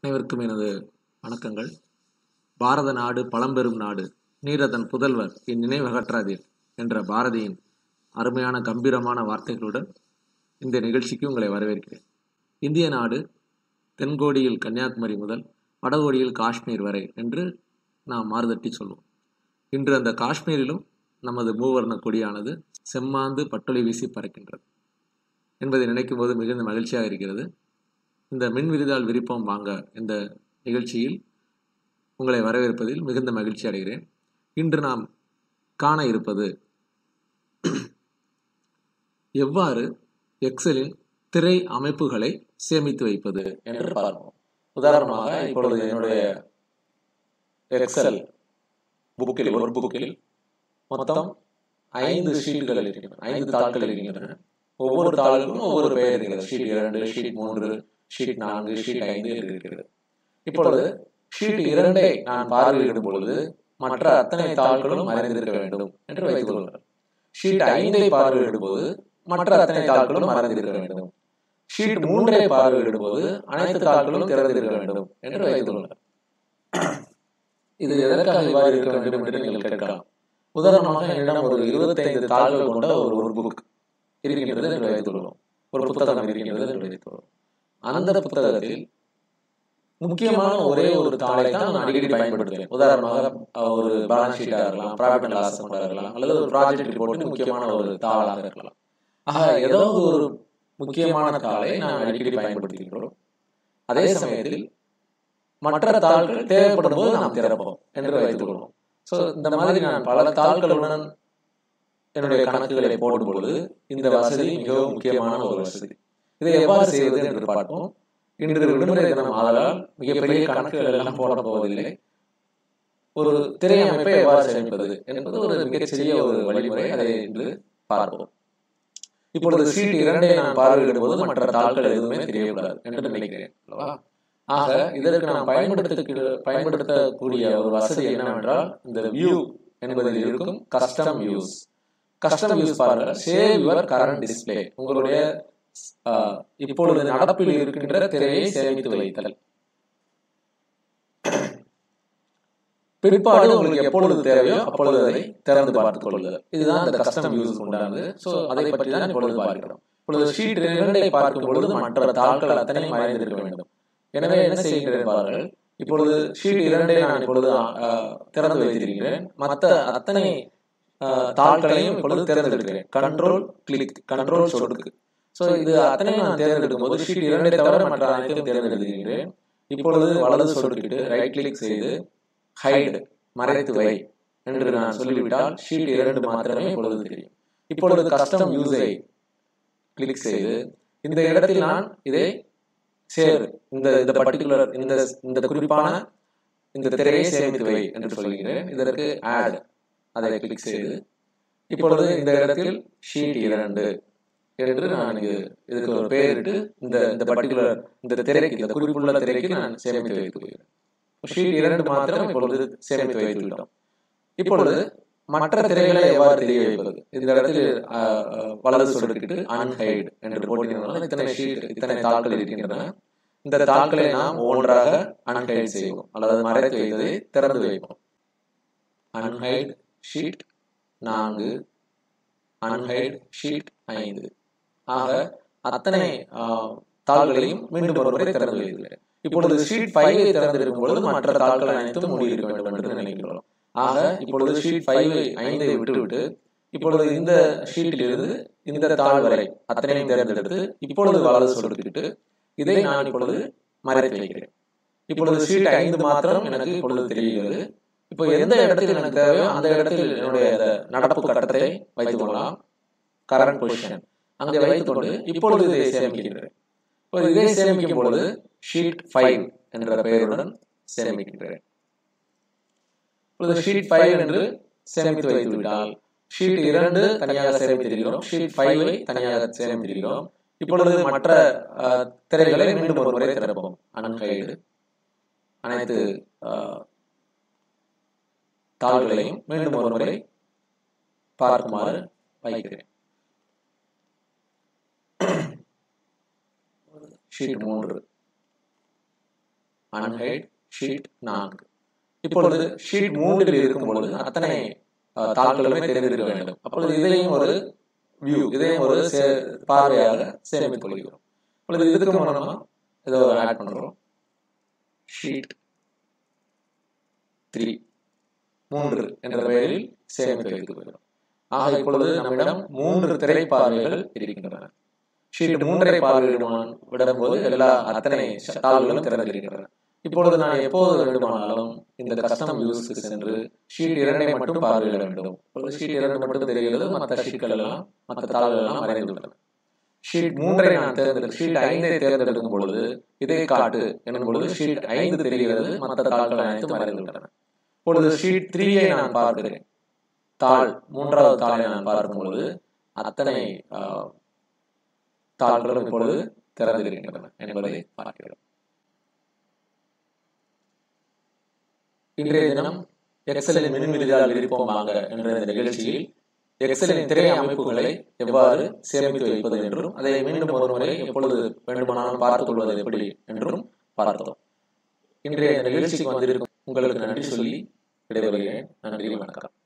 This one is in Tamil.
அனைவருக்கும் எனது வணக்கங்கள் பாரத நாடு பழம்பெரும் நாடு நீரதன் புதல்வர் இந்நினைவகற்றாதீர் என்ற பாரதியின் அருமையான கம்பீரமான வார்த்தைகளுடன் இந்த நிகழ்ச்சிக்கு உங்களை வரவேற்கிறேன் இந்திய நாடு தென்கோடியில் கன்னியாகுமரி முதல் வடகோடியில் காஷ்மீர் வரை என்று நாம் மாறுதட்டி சொல்வோம் இன்று அந்த காஷ்மீரிலும் நமது மூவர்ண கொடியானது செம்மாந்து பட்டொளி வீசி பறக்கின்றது என்பதை நினைக்கும் போது மிகுந்த மகிழ்ச்சியாக இருக்கிறது இந்த மின் விரிதால் விரிப்போம் வாங்க இந்த நிகழ்ச்சியில் உங்களை வரவேற்பதில் மிகுந்த மகிழ்ச்சி அடைகிறேன் இன்று நாம் காண இருப்பது எவ்வாறு எக்ஸலின் திரை அமைப்புகளை சேமித்து வைப்பது என்று பார்ப்போம் உதாரணமாக இப்பொழுது என்னுடைய எக்ஸல் புக்கில் ஒரு புக்கில் மொத்தம் ஐந்து ஷீட்டுகள் இருக்கின்றன ஐந்து தாள்கள் இருக்கின்றன ஒவ்வொரு தாளுக்கும் ஒவ்வொரு பெயர் இருக்கிறது ஷீட் இரண்டு ஷீட் மூன்று ஷீட் நான்கு ஷீட் ஐந்து என்று இருக்கிறது இப்பொழுது ஷீட் இரண்டை நான் பார்வையிடும் பொழுது மற்ற அத்தனை தாள்களும் மறைந்திருக்க வேண்டும் என்று வைத்துக் கொள்ளுங்கள் ஷீட் ஐந்தை பார்வையிடும் போது மற்ற அத்தனை தாள்களும் மறைந்திருக்க வேண்டும் ஷீட் மூன்றை பார்வையிடும் போது அனைத்து தாள்களும் திறந்திருக்க வேண்டும் என்று வைத்துக் கொள்ளுங்கள் இது எதற்காக இவ்வாறு இருக்க வேண்டும் என்று நீங்கள் கேட்கலாம் உதாரணமாக என்னிடம் ஒரு இருபத்தைந்து தாள்கள் கொண்ட ஒரு ஒரு புக் இருக்கின்றது என்று வைத்துக் கொள்வோம் ஒரு புத்தகம் இருக்கின்றது என்று வைத்துக் கொள்வோம் அந்த புத்தகத்தில் முக்கியமான ஒரே ஒரு தாளை தான் நான் அடிக்கடி பயன்படுத்துவேன் உதாரணமாக ஒரு பேலன்ஸ் ஷீட்டாக இருக்கலாம் ப்ராஃபிட் அண்ட் லாஸ் அக்கௌண்டாக இருக்கலாம் அல்லது ஒரு ப்ராஜெக்ட் ரிப்போர்ட் முக்கியமான ஒரு தாளாக இருக்கலாம் ஆக ஏதாவது ஒரு முக்கியமான தாளை நான் அடிக்கடி பயன்படுத்துகின்றோம் அதே சமயத்தில் மற்ற தாள்கள் தேவைப்படும் போது நாம் திறப்போம் என்று வைத்துக் கொள்வோம் ஸோ இந்த மாதிரி நான் பல தாள்களுடன் என்னுடைய கணக்குகளை போடும் பொழுது இந்த வசதி மிகவும் முக்கியமான ஒரு வசதி இதை எவ்வாறு செய்வது என்று பார்ப்போம் இன்று விடுமுறை தினம் ஆதலால் மிகப்பெரிய கணக்குகள் எல்லாம் போட போவதில்லை ஒரு திரை அமைப்பை எவ்வாறு சேமிப்பது என்பது ஒரு மிகச்சிறிய ஒரு வழிமுறை அதை இன்று பார்ப்போம் இப்பொழுது ஷீட் இரண்டை நான் பார்வையிடும் போது மற்ற தாள்கள் எதுவுமே தெரியக்கூடாது என்று நினைக்கிறேன் அல்லவா ஆக இதற்கு நாம் பயன்படுத்த பயன்படுத்தக்கூடிய ஒரு வசதி என்னவென்றால் இந்த வியூ என்பதில் இருக்கும் கஸ்டம் யூஸ் கஸ்டம் யூஸ் பாருங்கள் சேவ் யுவர் கரண்ட் டிஸ்பிளே உங்களுடைய இப்பொழுது நடப்பில் இருக்கின்ற திரையை சேமித்து வைத்தல் பிற்பாடு உங்களுக்கு எப்பொழுது தேவையோ அப்பொழுது அதை திறந்து பார்த்துக் கொள்ளுங்கள் இதுதான் இந்த கஸ்டம் யூஸ் உண்டானது ஸோ அதை பற்றி தான் இப்பொழுது பார்க்கிறோம் இப்பொழுது ஷீட் இரண்டை பார்க்கும் பொழுது மற்ற தாள்கள் அத்தனை மறைந்திருக்க வேண்டும் எனவே என்ன செய்கிறேன் பாருங்கள் இப்பொழுது ஷீட் இரண்டை நான் இப்பொழுது திறந்து வைத்திருக்கிறேன் மற்ற அத்தனை தாள்களையும் இப்பொழுது தேர்ந்தெடுக்கிறேன் கண்ட்ரோல் கிளிக் கண்ட்ரோல் சொடுக்கு ஸோ இது அத்தனை நான் தேர்ந்தெடுக்கும் போது ஷீட் இரண்டை தவிர மற்ற அனைத்தையும் தேர்ந்தெடுக்கிறேன் இப்பொழுது வலது சொடுக்கிட்டு ரைட் கிளிக் செய்து ஹைடு மறைத்து வை என்று நான் சொல்லிவிட்டால் ஷீட் இரண்டு மாத்திரமே இப்பொழுது தெரியும் இப்பொழுது கஸ்டம் யூஸை கிளிக் செய்து இந்த இடத்தில் நான் இதை சேர் இந்த இந்த பர்டிகுலர் இந்த இந்த குறிப்பான இந்த திரையை சேமித்து வை என்று சொல்கிறேன் இதற்கு ஆட் அதை கிளிக் செய்து இப்பொழுது இந்த இடத்தில் ஷீட் இரண்டு என்று நான் இது இதுக்கு ஒரு பெயரிட்டு இந்த இந்த பர்டிகுலர் இந்த திரைக்கு இந்த குறிப்புள்ள திரைக்கு நான் சேமித்து வைத்துக் கொள்கிறேன் ஷீட் இரண்டு மாத்திரம் இப்பொழுது சேமித்து வைத்து விட்டோம் இப்பொழுது மற்ற திரைகளை எவ்வாறு தெரிய வைப்பது இந்த இடத்தில் வலது சொல்லிக்கிட்டு அன்ஹைட் என்று போட்டிருந்தால் இத்தனை ஷீட் இத்தனை தாள்கள் இருக்கின்றன இந்த தாள்களை நாம் ஒன்றாக அன்ஹைட் செய்வோம் அல்லது மறைத்து வைத்ததை திறந்து வைப்போம் அன்ஹைட் ஷீட் நான்கு அன்ஹைட் ஷீட் ஐந்து ஆக அத்தனை தாள்களையும் மீண்டும் ஒரு முறை திறந்து வைத்துள்ளேன் இப்பொழுது ஷீட் ஃபைவை திறந்திருக்கும் பொழுது மற்ற தாள்கள் அனைத்தும் மூடியிருக்க வேண்டும் என்று நினைக்கிறோம் ஆக இப்பொழுது ஷீட் ஃபைவை ஐந்தை விட்டுவிட்டு இப்பொழுது இந்த ஷீட்டில் இருந்து இந்த தாள் வரை அத்தனையும் தேர்ந்தெடுத்து இப்பொழுது வலது சொடுக்கிட்டு இதை நான் இப்பொழுது மறைத்து வைக்கிறேன் இப்பொழுது ஷீட் ஐந்து மாத்திரம் எனக்கு இப்பொழுது தெரிகிறது இப்போ எந்த இடத்தில் எனக்கு தேவையோ அந்த இடத்தில் என்னுடைய நடப்பு கட்டத்தை வைத்துக் கொள்ளலாம் கரண்ட் பொசிஷன் அங்கே வைத்துக்கொண்டு இப்பொழுது இதை சேமிக்கின்றேன் இப்போ இதை சேமிக்கும் பொழுது ஷீட் ஃபைவ் என்ற பெயருடன் சேமிக்கின்றேன் இப்பொழுது ஷீட் ஃபைவ் என்று சேமித்து வைத்து விட்டால் ஷீட் இரண்டு தனியாக சேமித்திருக்கிறோம் ஷீட் ஃபைவை தனியாக சேமித்திருக்கிறோம் இப்பொழுது மற்ற திரைகளை மீண்டும் ஒரு முறை திறப்போம் அன்கைடு அனைத்து தாள்களையும் மீண்டும் ஒரு முறை பார்க்குமாறு வைக்கிறேன் ஷீட் மூன்று அன்ஹைட் ஷீட் நான்கு இப்பொழுது ஷீட் மூன்றில் இருக்கும் பொழுது அத்தனை அஹ், தாள்களுமே தெரிந்திருக்க வேண்டும் அப்பொழுது இதையும் ஒரு வியூ இதையும் ஒரு சே- பார்வையாக சேமித்துக் கொள்கிறோம் இப்பொழுது இதுக்கு மூலமா இதை ஒரு ஆட் பண்றோம் ஷீட் த்ரீ மூன்று என்ற பெயரில் சேமித்து வைத்துக் கொள்கிறோம் ஆக இப்பொழுது நம்மிடம் மூன்று திரைப்பார்வைகள் இருக்கின்றன ஷீட் மூன்றை பார்வையிடுமான் விடும்போது எல்லா அத்தனை தாள்களும் திறந்திருக்கின்றன இப்பொழுது நான் எப்போது வேண்டுமானாலும் இந்த கஸ்டம் யூஸுக்கு சென்று ஷீட் இரண்டை மட்டும் பார்வையிட வேண்டும் இப்பொழுது ஷீட் இரண்டு மட்டும் தெரிகிறது மற்ற ஷீட்கள் எல்லாம் மற்ற தாள்கள் எல்லாம் மறைந்துள்ளன ஷீட் மூன்றை நான் தேர்ந்தெடுத்து ஷீட் ஐந்தை தேர்ந்தெடுக்கும் பொழுது இதை காட்டு என்னும் பொழுது ஷீட் ஐந்து தெரிகிறது மற்ற தாள்கள் அனைத்தும் மறைந்துள்ளன இப்பொழுது ஷீட் த்ரீயை நான் பார்க்கிறேன் தாள் மூன்றாவது தாளை நான் பார்க்கும் பொழுது அத்தனை ஆஹ், தாள்களும் இப்பொழுது திறந்திருக்கின்றன என்பதை பார்க்கிறோம் இன்றைய தினம் எக்ஸலின் மின்விதியால் இருப்போம் வாங்க என்ற இந்த நிகழ்ச்சியில் எக்ஸலின் திரை அமைப்புகளை எவ்வாறு சேமித்து வைப்பது என்றும் அதை மீண்டும் ஒரு முறை எப்பொழுது வேண்டுமானாலும் பார்த்துக் கொள்வது எப்படி என்றும் பார்த்தோம் இன்றைய இந்த நிகழ்ச்சிக்கு வந்திருக்கும் உங்களுக்கு நன்றி சொல்லி விடைபெறுகிறேன் நன்றி வணக்கம்